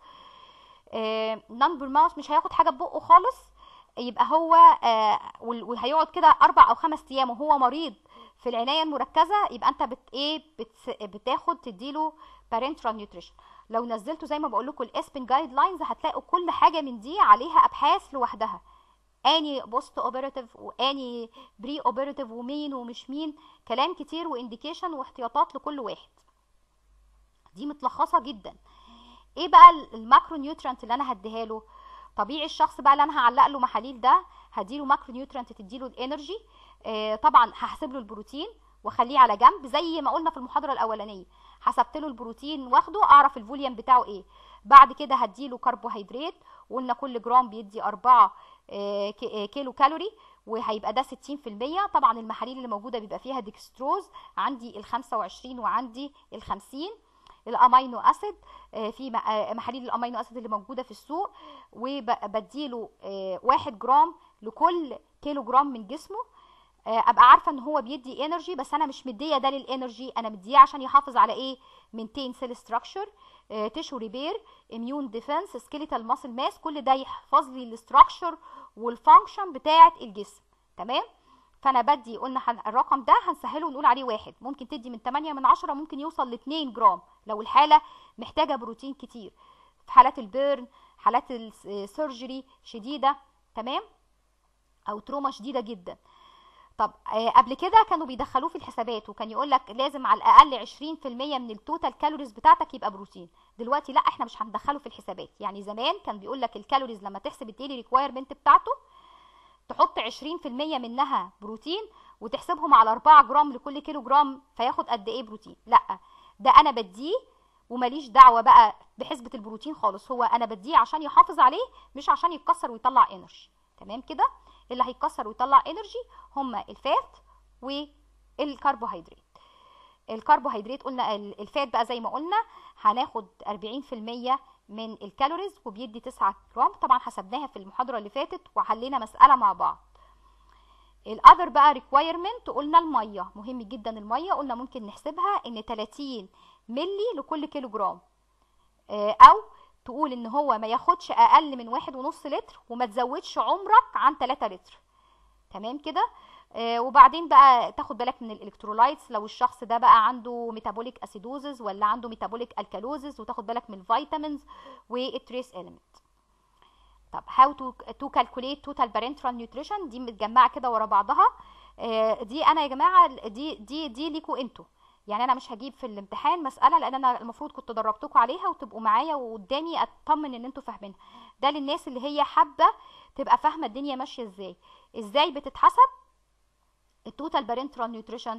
نان بالماوس مش هياخد حاجه ببقه خالص يبقى هو آه، وال- وهيقعد كده اربع او خمس ايام وهو مريض في العنايه المركزه يبقى انت بت ايه بت بتاخد تديله بارنترال نيوتريشن لو نزلته زي ما بقول لكم الاسبن جايد لاينز هتلاقوا كل حاجه من دي عليها ابحاث لوحدها اني بوست اوبراتيف واني بري اوبراتيف ومين ومش مين كلام كتير وانديكيشن واحتياطات لكل واحد دي متلخصه جدا ايه بقى ال- الماكرو نيوترانت اللي انا هديها له طبيعي الشخص بقى اللي انا هعلق له محاليل ده هديله ماكرو نيوترانت تديله الانرجي آه طبعا هحسب له البروتين واخليه على جنب زي ما قلنا في المحاضره الاولانيه حسبت له البروتين واخده اعرف الفوليوم بتاعه ايه بعد كده هديله كربوهيدرات وقلنا كل جرام بيدي 4 آه، ك- آه، كيلو كالوري وهيبقى ده 60% طبعا المحاليل اللي موجوده بيبقى فيها ديكستروز عندي ال 25 وعندي ال 50 الامينو اسيد آه، في م- آه، محاليل الامينو اسيد اللي موجوده في السوق وبديله آه، واحد جرام لكل كيلو جرام من جسمه آه، ابقى عارفه ان هو بيدي انرجي بس انا مش مديه ده للانرجي انا مديه عشان يحافظ على ايه مينتين سيل ستراكشر تيشو ريبير اميون ديفense سكيليتال ماسل ماس كل ده يحفظ لي الاستراكشر والفانكشن بتاعه الجسم تمام فانا بدي قلنا هن- الرقم ده هنسهله ونقول عليه واحد ممكن تدي من 8 من 10 ممكن يوصل ل 2 جرام لو الحاله محتاجه بروتين كتير في حالات البيرن حالات السيرجري شديده تمام او تروما شديده جدا طب آه، قبل كده كانوا بيدخلوه في الحسابات وكان يقول لك لازم على الاقل 20% من التوتال كالوريز بتاعتك يبقى بروتين دلوقتي لا احنا مش هندخله في الحسابات يعني زمان كان بيقول لك الكالوريز لما تحسب الديلي ريكوايرمنت بتاعته تحط 20% منها بروتين وتحسبهم على 4 جرام لكل كيلو جرام فياخد قد ايه بروتين لا ده انا بديه وماليش دعوه بقى بحسبه البروتين خالص هو انا بديه عشان يحافظ عليه مش عشان يتكسر ويطلع انرجي تمام كده اللي هيتكسر ويطلع انرجي هما الفات والكربوهيدرات الكربوهيدرات قلنا ال- الفات بقى زي ما قلنا هناخد 40% من الكالوريز وبيدي 9 جرام طبعا حسبناها في المحاضرة اللي فاتت وحلينا مسألة مع بعض الاذر بقى ريكوايرمنت قلنا المية مهم جدا المية قلنا ممكن نحسبها ان 30 ملي لكل كيلو جرام آه، او تقول ان هو ما ياخدش اقل من واحد ونص لتر وما تزودش عمرك عن 3 لتر تمام كده آه، وبعدين بقى تاخد بالك من الالكترولايتس لو الشخص ده بقى عنده ميتابوليك اسيدوزز ولا عنده ميتابوليك الكالوزز وتاخد بالك من الفيتامينز والتريس اليمنت طب هاو تو تو كالكوليت توتال بارنترال نيوتريشن دي متجمعه كده ورا بعضها آه، دي انا يا جماعه دي دي دي ليكوا انتوا يعني انا مش هجيب في الامتحان مساله لان انا المفروض كنت دربتكم عليها وتبقوا معايا وقدامي اطمن ان انتوا فاهمينها ده للناس اللي هي حابه تبقى فاهمه الدنيا ماشيه ازاي ازاي بتتحسب التوتال بارنترال نيوتريشن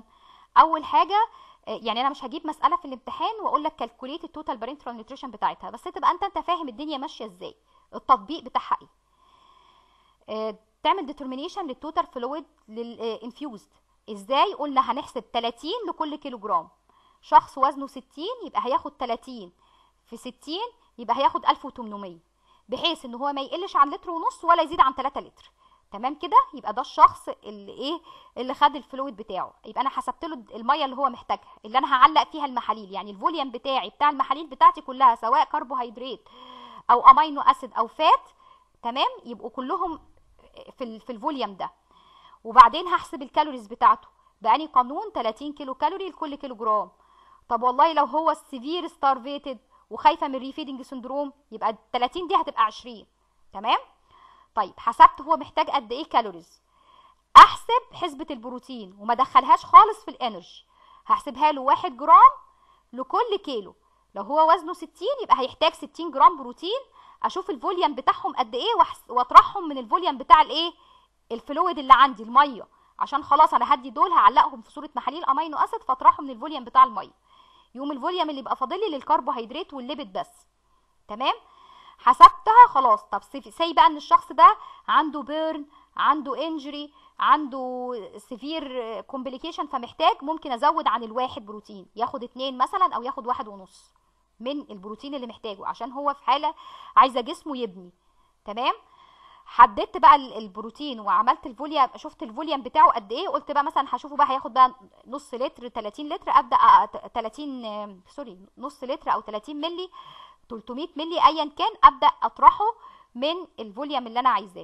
اول حاجه آه، يعني انا مش هجيب مساله في الامتحان واقول لك كالكوليت التوتال بارنترال نيوتريشن بتاعتها بس تبقى انت انت فاهم الدنيا ماشيه ازاي التطبيق بتاعها ايه آه، تعمل ديترمينيشن للتوتال فلويد للانفيوزد ازاي قلنا هنحسب 30 لكل كيلو جرام شخص وزنه 60 يبقى هياخد 30 في 60 يبقى هياخد 1800 بحيث ان هو ما يقلش عن لتر ونص ولا يزيد عن 3 لتر تمام كده يبقى ده الشخص اللي ايه اللي خد الفلويد بتاعه يبقى انا حسبت له الميه اللي هو محتاجها اللي انا هعلق فيها المحاليل يعني الفوليوم بتاعي بتاع المحاليل بتاعتي كلها سواء كربوهيدرات او امينو اسيد او فات تمام يبقوا كلهم في ال- في الفوليوم ده وبعدين هحسب الكالوريز بتاعته بأني قانون 30 كيلو كالوري لكل كيلو جرام طب والله لو هو السيفير ستارفيتد وخايفه من ريفيدنج سندروم يبقى ال 30 دي هتبقى 20 تمام طيب حسبت هو محتاج قد ايه كالوريز احسب حسبه البروتين وما ادخلهاش خالص في الانرجي هحسبها له 1 جرام لكل كيلو لو هو وزنه 60 يبقى هيحتاج 60 جرام بروتين اشوف الفوليوم بتاعهم قد ايه وأحس- واطرحهم من الفوليوم بتاع الايه الفلويد اللي عندي الميه عشان خلاص انا هدي دول هعلقهم في صوره محاليل امينو اسيد فاطرحهم من الفوليوم بتاع الميه يقوم الفوليوم اللي يبقى فاضل لي للكربوهيدرات والليبيد بس تمام حسبتها خلاص طب سي بقى ان الشخص ده عنده بيرن عنده انجري عنده سيفير كومبليكيشن فمحتاج ممكن ازود عن الواحد بروتين ياخد اتنين مثلا او ياخد واحد ونص من البروتين اللي محتاجه عشان هو في حاله عايزه جسمه يبني تمام حددت بقى ال- البروتين وعملت الفوليوم شفت الفوليوم بتاعه قد ايه قلت بقى مثلا هشوفه بقى هياخد بقى نص لتر 30 لتر ابدا أ- أ- 30 آم، سوري نص لتر او 30 ملي 300 ملي ايا كان ابدا اطرحه من الفوليوم اللي انا عايزاه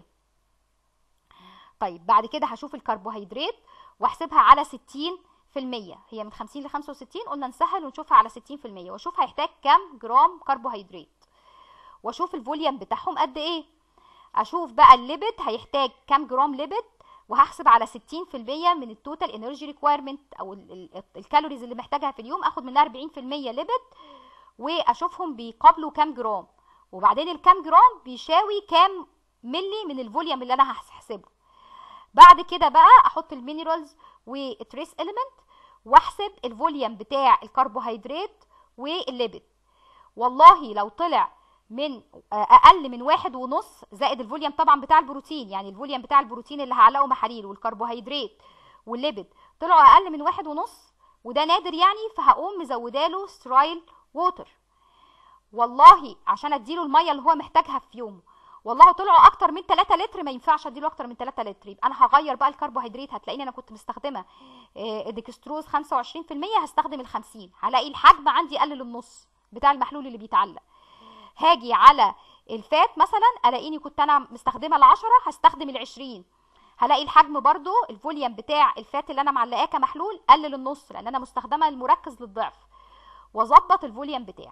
طيب بعد كده هشوف الكربوهيدرات واحسبها على 60 في المية هي من 50 ل 65 قلنا نسهل ونشوفها على 60 في المية واشوف هيحتاج كام جرام كربوهيدرات واشوف الفوليوم بتاعهم قد ايه اشوف بقى الليبيد هيحتاج كام جرام ليبيد وهحسب على 60% من التوتال انرجي ريكويرمنت او ال- ال- الكالوريز اللي محتاجها في اليوم اخد منها 40% ليبيد واشوفهم بيقابلوا كام جرام وبعدين الكام جرام بيساوي كام ملي من الفوليوم اللي انا هحسبه بعد كده بقى احط المينرالز والتريس اليمنت واحسب الفوليوم بتاع الكربوهيدرات والليبيد والله لو طلع من آه، اقل من واحد ونص زائد الفوليوم طبعا بتاع البروتين يعني الفوليوم بتاع البروتين اللي هعلقه محاليل والكربوهيدرات والليبيد طلعوا اقل من واحد ونص وده نادر يعني فهقوم مزوداله سترايل ووتر والله عشان اديله الميه اللي هو محتاجها في يومه والله طلعوا اكتر من 3 لتر ما ينفعش اديله اكتر من 3 لتر يبقى انا هغير بقى الكربوهيدرات هتلاقيني انا كنت مستخدمه آه، ديكستروز 25% هستخدم ال 50 هلاقي الحجم عندي قلل النص بتاع المحلول اللي بيتعلق هاجي على الفات مثلا الاقيني كنت انا مستخدمه العشرة هستخدم العشرين هلاقي الحجم برضو الفوليوم بتاع الفات اللي انا معلقاه كمحلول قلل النص لان انا مستخدمه المركز للضعف واظبط الفوليوم بتاعي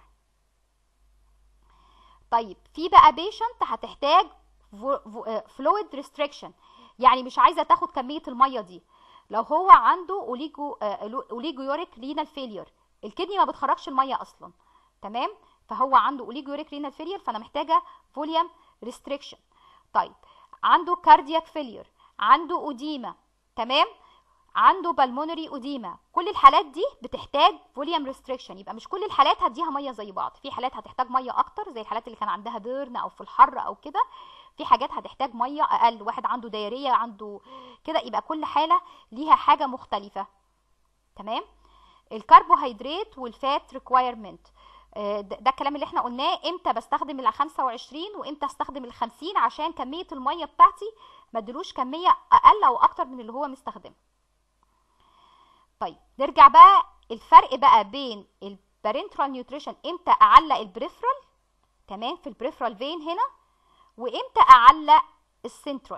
طيب في بقى بيشنت هتحتاج فلويد ريستريكشن يعني مش عايزه تاخد كميه الميه دي لو هو عنده اوليجو اوليجويوريك رينال فيلير الكدني ما بتخرجش الميه اصلا تمام فهو عنده اوليجويوريك رينال فيلير فانا محتاجه فوليوم ريستريكشن طيب عنده كاردياك فيلير عنده اوديما تمام عنده بالمونري اوديما كل الحالات دي بتحتاج فوليوم ريستريكشن يبقى مش كل الحالات هديها ميه زي بعض في حالات هتحتاج ميه اكتر زي الحالات اللي كان عندها بيرن او في الحر او كده في حاجات هتحتاج ميه اقل واحد عنده دايريه عنده كده يبقى كل حاله ليها حاجه مختلفه تمام الكربوهيدرات والفات ريكوايرمنت ده ده الكلام اللي احنا قلناه امتى بستخدم ال 25 وامتى استخدم ال 50 عشان كميه الميه بتاعتي ما ادلوش كميه اقل او اكتر من اللي هو مستخدمه طيب نرجع بقى الفرق بقى بين البارنترال نيوتريشن امتى اعلق البريفرال تمام في البريفرال فين هنا وامتى اعلق السنترال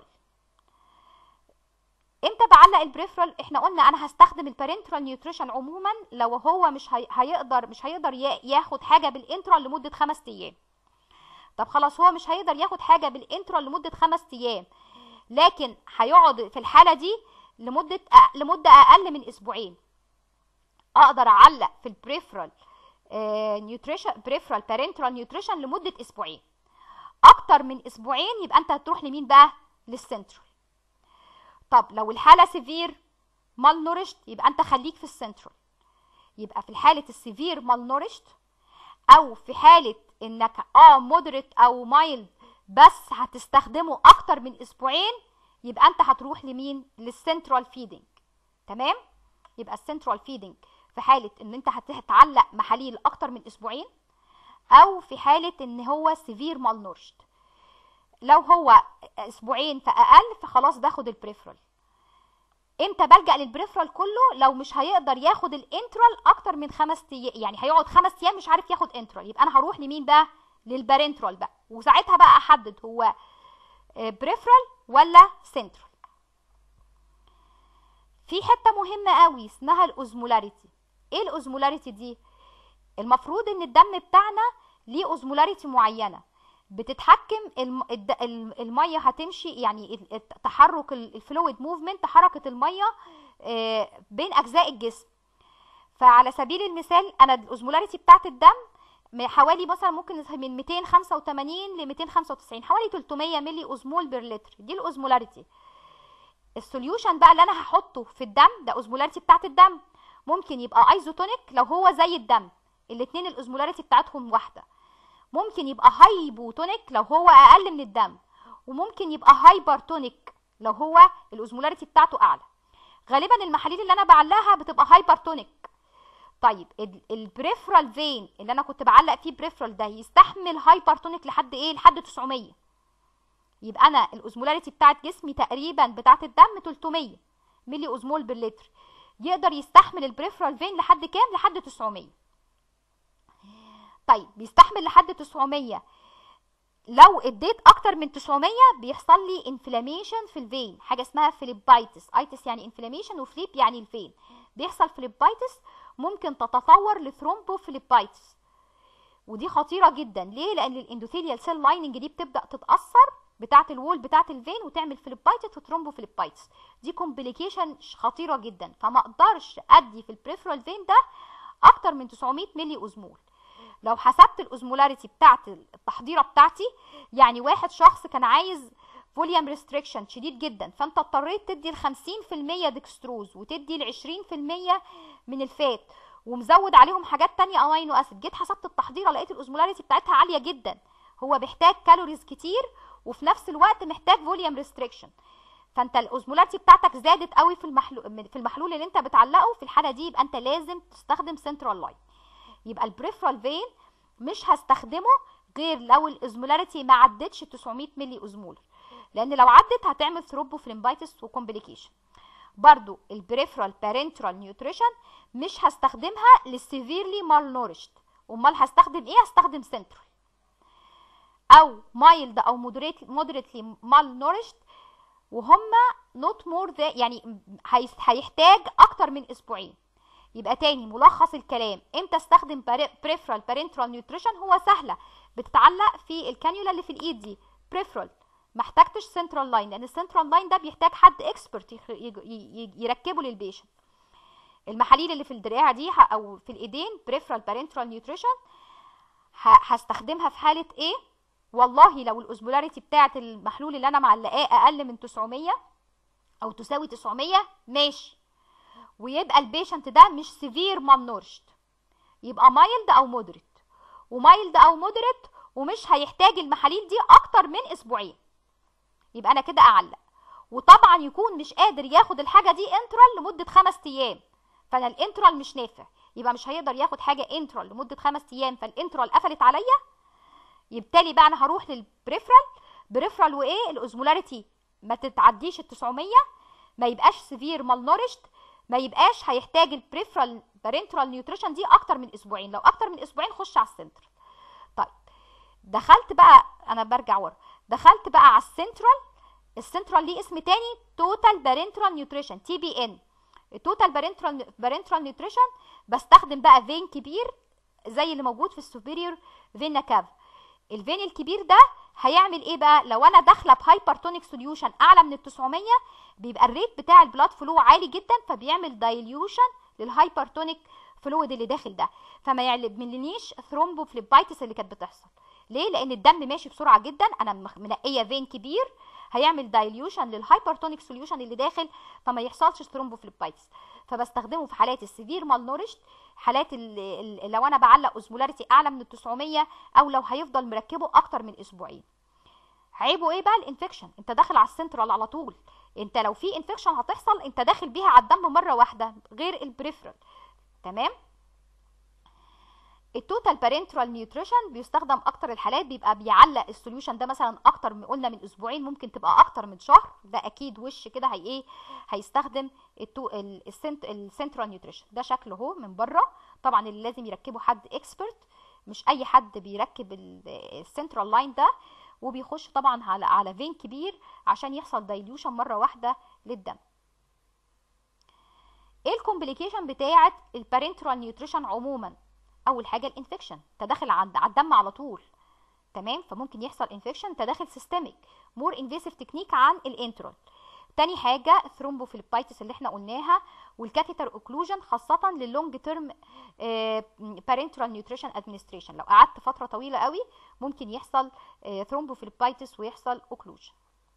امتى بعلق البريفرال احنا قلنا انا هستخدم البارنترال نيوتريشن عموما لو هو مش هي... هيقدر مش هيقدر يا- ياخد حاجه بالانترال لمده خمس ايام طب خلاص هو مش هيقدر ياخد حاجه بالانترال لمده خمس ايام لكن هيقعد في الحاله دي لمده أ... لمده اقل من اسبوعين اقدر اعلق في البريفرال نيوتريشن بريفرال بارنترال نيوتريشن لمده اسبوعين اكتر من اسبوعين يبقى انت هتروح لمين بقى للسنترال طب لو الحاله سيفير مال نورشت يبقى انت خليك في السنترال يبقى في حاله السيفير مال نورشت او في حاله انك اه مودريت او مايلد بس هتستخدمه اكتر من اسبوعين يبقى انت هتروح لمين للسنترال فيدنج تمام يبقى السنترال فيدنج في حاله ان انت هتعلق محاليل اكتر من اسبوعين او في حاله ان هو سيفير مال نورشت لو هو اسبوعين فاقل فخلاص باخد البريفرال امتى بلجا للبريفرال كله لو مش هيقدر ياخد الانترال اكتر من خمس ايام يعني هيقعد خمس ايام مش عارف ياخد انترال يبقى انا هروح لمين بقى للبارنترال بقى وساعتها بقى احدد هو بريفرال ولا سنترال في حته مهمه قوي اسمها الاوزمولاريتي ايه الاوزمولاريتي دي المفروض ان الدم بتاعنا ليه اوزمولاريتي معينه بتتحكم الميه هتمشي يعني تحرك الفلويد موفمنت حركه الميه بين اجزاء الجسم فعلى سبيل المثال انا الاوزمولاريتي بتاعت الدم حوالي مثلا ممكن من 285 ل 295 حوالي 300 ملي اوزمول بير لتر دي الاوزمولاريتي السوليوشن بقى اللي انا هحطه في الدم ده اوزمولاريتي بتاعت الدم ممكن يبقى ايزوتونيك لو هو زي الدم الاثنين الاوزمولاريتي بتاعتهم واحده ممكن يبقى هايبوتونيك لو هو اقل من الدم وممكن يبقى هايبرتونيك لو هو الاوزمولاريتي بتاعته اعلى غالبا المحاليل اللي انا بعلقها بتبقى هايبرتونيك طيب البريفرال فين اللي انا كنت بعلق فيه بريفرال ده يستحمل هايبرتونيك لحد ايه لحد 900 يبقى انا الاوزمولاريتي بتاعت جسمي تقريبا بتاعت الدم 300 ملي اوزمول باللتر يقدر يستحمل البريفرال فين لحد كام لحد 900 طيب بيستحمل لحد 900 لو اديت اكتر من 900 بيحصل لي انفلاميشن في الفين حاجه اسمها فليبايتس ايتس يعني انفلاميشن وفليب يعني الفين بيحصل فليبايتس ممكن تتطور لثرومبوفليبايتس ودي خطيره جدا ليه لان الاندوثيليال سيل لايننج دي بتبدا تتاثر بتاعه الوول بتاعه الفين وتعمل فليبايتس وثرومبوفليبايتس دي كومبليكيشن خطيره جدا فما اقدرش ادي في البريفرال فين ده اكتر من 900 ملي اوزمول لو حسبت الاوزمولاريتي بتاعت التحضيره بتاعتي يعني واحد شخص كان عايز فوليوم ريستريكشن شديد جدا فانت اضطريت تدي ال 50% ديكستروز وتدي ال 20% من الفات ومزود عليهم حاجات تانية امينو اسيد جيت حسبت التحضيره لقيت الاوزمولاريتي بتاعتها عاليه جدا هو بيحتاج كالوريز كتير وفي نفس الوقت محتاج فوليوم ريستريكشن فانت الاوزمولاريتي بتاعتك زادت قوي في المحلول في المحلول اللي انت بتعلقه في الحاله دي يبقى انت لازم تستخدم سنترال لاين يبقى البريفرال فين مش هستخدمه غير لو الاوزمولاريتي ما عدتش 900 ملي اوزمول لان لو عدت هتعمل ثروبوفليمبايتس وكومبليكيشن برضو البريفرال بارنترال نيوتريشن مش هستخدمها للسيفيرلي مال نورشت امال هستخدم ايه هستخدم سنترال او مايلد او مودريتلي مال نورشت وهم نوت مور يعني هيحتاج اكتر من اسبوعين يبقى تاني ملخص الكلام امتى استخدم بريفرال بارنترال نيوتريشن هو سهله بتتعلق في الكانيولا اللي في الايد دي بريفرال ما احتاجتش سنترال لاين لان السنترال لاين ده بيحتاج حد اكسبرت يركبه للبيشنت المحاليل اللي في الدراع دي او في الايدين بريفرال بارنترال نيوتريشن هستخدمها في حاله ايه والله لو الاوزمولاريتي بتاعه المحلول اللي انا معلقاه اقل من 900 او تساوي 900 ماشي ويبقى البيشنت ده مش سيفير مالنورشت يبقى مايلد او مودريت ومايلد او مودريت ومش هيحتاج المحاليل دي اكتر من اسبوعين يبقى انا كده اعلق وطبعا يكون مش قادر ياخد الحاجه دي انترال لمده خمس ايام فانا الانترال مش نافع يبقى مش هيقدر ياخد حاجه انترال لمده خمس ايام فالانترال قفلت عليا يبتالي بقى انا هروح للبريفرال بريفرال وايه الاوزمولاريتي ما تتعديش ال 900 ما يبقاش سيفير مالنورشت ما يبقاش هيحتاج البريفرال بارنترال نيوتريشن دي اكتر من اسبوعين لو اكتر من اسبوعين خش على السنترال طيب دخلت بقى انا برجع ورا دخلت بقى على السنترال السنترال ليه اسم تاني توتال بارنترال نيوتريشن تي بي ان التوتال بارنترال بارنترال نيوتريشن بستخدم بقى فين كبير زي اللي موجود في السوبيريور فينا كاف الفين الكبير ده هيعمل ايه بقى لو انا داخله بهايبرتونيك سوليوشن اعلى من ال 900 بيبقى الريت بتاع البلاد فلو عالي جدا فبيعمل دايليوشن للهايبرتونيك فلويد اللي داخل ده فما يعملنيش ثرومبوفليبايتس اللي كانت بتحصل ليه لان الدم ماشي بسرعه جدا انا منقيه فين كبير هيعمل دايليوشن للهايبرتونيك سوليوشن اللي داخل فما يحصلش ثرومبوفليبايتس فبستخدمه في حالات السيفير مالنورشت حالات ال ال لو انا بعلق اوزمولاريتي اعلى من ال 900 او لو هيفضل مركبه اكتر من اسبوعين عيبه ايه بقى الانفكشن انت داخل على السنترال على طول انت لو في انفكشن هتحصل انت داخل بيها على الدم مره واحده غير البريفرال تمام التوتال بارنترال نيوتريشن بيستخدم اكتر الحالات بيبقى بيعلق السوليوشن ده مثلا اكتر من قلنا من اسبوعين ممكن تبقى اكتر من شهر ده اكيد وش كده هي ايه هيستخدم التو السنت السنترال نيوتريشن ده شكله اهو من بره طبعا اللي لازم يركبه حد اكسبرت مش اي حد بيركب السنترال لاين ده وبيخش طبعا على على فين كبير عشان يحصل دايليوشن مره واحده للدم ايه الكومبليكيشن بتاعه البارنترال نيوتريشن عموما اول حاجه الانفكشن تداخل على الدم على طول تمام فممكن يحصل انفكشن تداخل سيستميك مور انفيسيف تكنيك عن الانترال تاني حاجه الثرومبوفيلبايتس اللي احنا قلناها والكاثيتر اوكلوجن خاصه للونج تيرم بارنترال نيوتريشن ادمنستريشن لو قعدت فتره طويله قوي ممكن يحصل ثرومبوفيلبايتس ويحصل اوكلوجن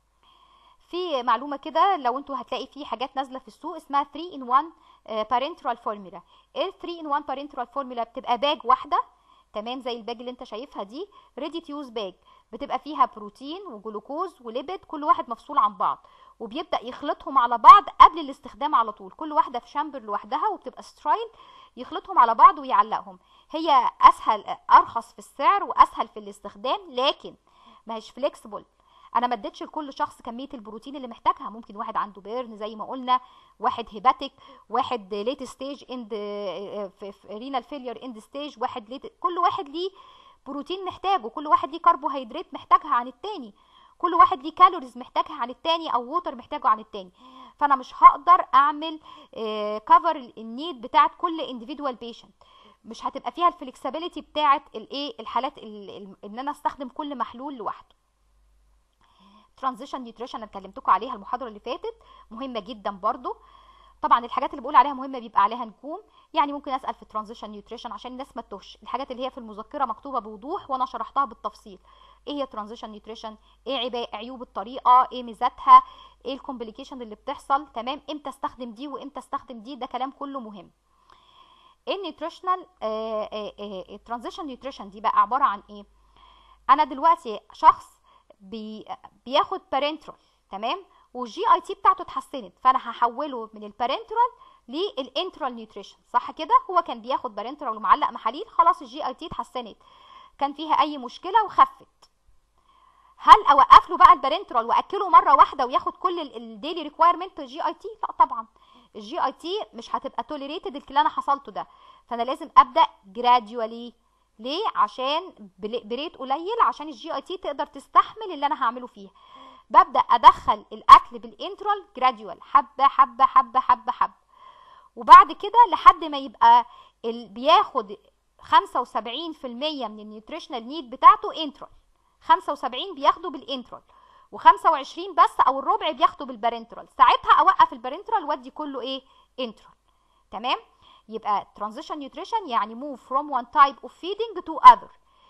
في معلومه كده لو انتوا هتلاقي في حاجات نازله في السوق اسمها 3 ان 1 بارنترال فورمولا ال 3 ان 1 بارنترال فورمولا بتبقى باج واحده تمام زي الباج اللي انت شايفها دي ريدي تو يوز باج بتبقى فيها بروتين وجلوكوز وليبيد كل واحد مفصول عن بعض وبيبدا يخلطهم على بعض قبل الاستخدام على طول كل واحده في شامبر لوحدها وبتبقى سترايل يخلطهم على بعض ويعلقهم هي اسهل ارخص في السعر واسهل في الاستخدام لكن ما هيش فليكسبل انا ما اديتش لكل شخص كميه البروتين اللي محتاجها ممكن واحد عنده بيرن زي ما قلنا واحد هيباتيك واحد ليت ستيج اند رينال فيلير اند ستيج واحد ليت كل واحد ليه بروتين محتاجه كل واحد ليه كربوهيدرات محتاجها عن التاني كل واحد ليه كالوريز محتاجها عن التاني او ووتر محتاجه عن التاني فانا مش هقدر اعمل كفر النيد بتاعت كل individual بيشنت مش هتبقى فيها الفلكسبيليتي بتاعت الايه الحالات ان انا استخدم كل محلول لوحده ترانزيشن نيوتريشن انا اتكلمتكم عليها المحاضره اللي فاتت مهمه جدا برضو طبعا الحاجات اللي بقول عليها مهمه بيبقى عليها نجوم يعني ممكن اسال في الترانزيشن نيوتريشن عشان الناس ما تتوهش الحاجات اللي هي في المذكره مكتوبه بوضوح وانا شرحتها بالتفصيل ايه هي ترانزيشن نيوتريشن ايه عيوب الطريقه ايه ميزاتها ايه الكومبليكيشن اللي بتحصل تمام امتى استخدم دي وامتى استخدم دي ده كلام كله مهم النيوتريشنال الترانزيشن نيوتريشن دي بقى عباره عن ايه انا دلوقتي شخص بي بياخد بارنترال تمام والجي اي تي بتاعته اتحسنت فانا هحوله من البارنترال للانترال نيوتريشن صح كده هو كان بياخد بارنترال ومعلق محاليل خلاص الجي اي تي اتحسنت كان فيها اي مشكله وخفت هل اوقف له بقى البارنترال واكله مره واحده وياخد كل الديلي ريكويرمنت جي اي تي لا طبعا الجي اي تي مش هتبقى توليريتد اللي انا حصلته ده فانا لازم ابدا جراديوالي ليه عشان بريت قليل عشان الجي اي تي تقدر تستحمل اللي انا هعمله فيها ببدا ادخل الاكل بالانترال جراديوال حبه حبه حبه حبه حبه وبعد كده لحد ما يبقى ال... بياخد 75% من النيوتريشنال نيد بتاعته انترال 75 بياخده بالانترال و25 بس او الربع بياخده بالبارنترال ساعتها اوقف البارنترال وادي كله ايه انترال تمام يبقى transition nutrition يعني move from one type of feeding to other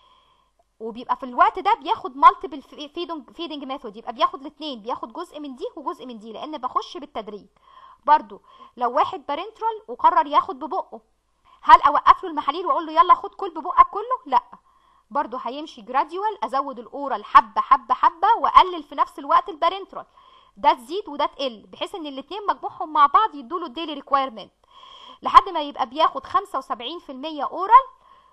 وبيبقى في الوقت ده بياخد multiple feeding, feeding method يبقى بياخد الاثنين بياخد جزء من دي وجزء من دي لان بخش بالتدريج برضو لو واحد بارنترال وقرر ياخد ببقه هل اوقف له المحاليل واقول له يلا خد كل ببقك كله لا برضو هيمشي جراديوال ازود الاورال حبه حبه حبه واقلل في نفس الوقت البارنترال ده تزيد وده تقل بحيث ان الاثنين مجموعهم مع بعض يدوا له الديلي ريكويرمنت لحد ما يبقى بياخد 75% اورال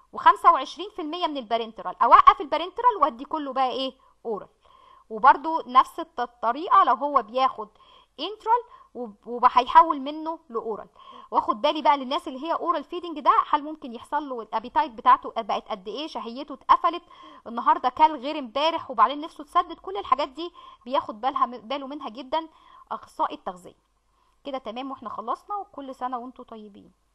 و25% من البارنترال اوقف البارنترال وادي كله بقى ايه اورال وبرده نفس الطريقه لو هو بياخد انترال وهيحول منه لاورال واخد بالي بقى للناس اللي هي اورال فيدنج ده هل ممكن يحصل له الابيتايت بتاعته بقت قد ايه شهيته اتقفلت النهارده كل غير امبارح وبعدين نفسه اتسدد كل الحاجات دي بياخد بالها باله منها جدا اخصائي التغذيه كده تمام واحنا خلصنا وكل سنه وانتم طيبين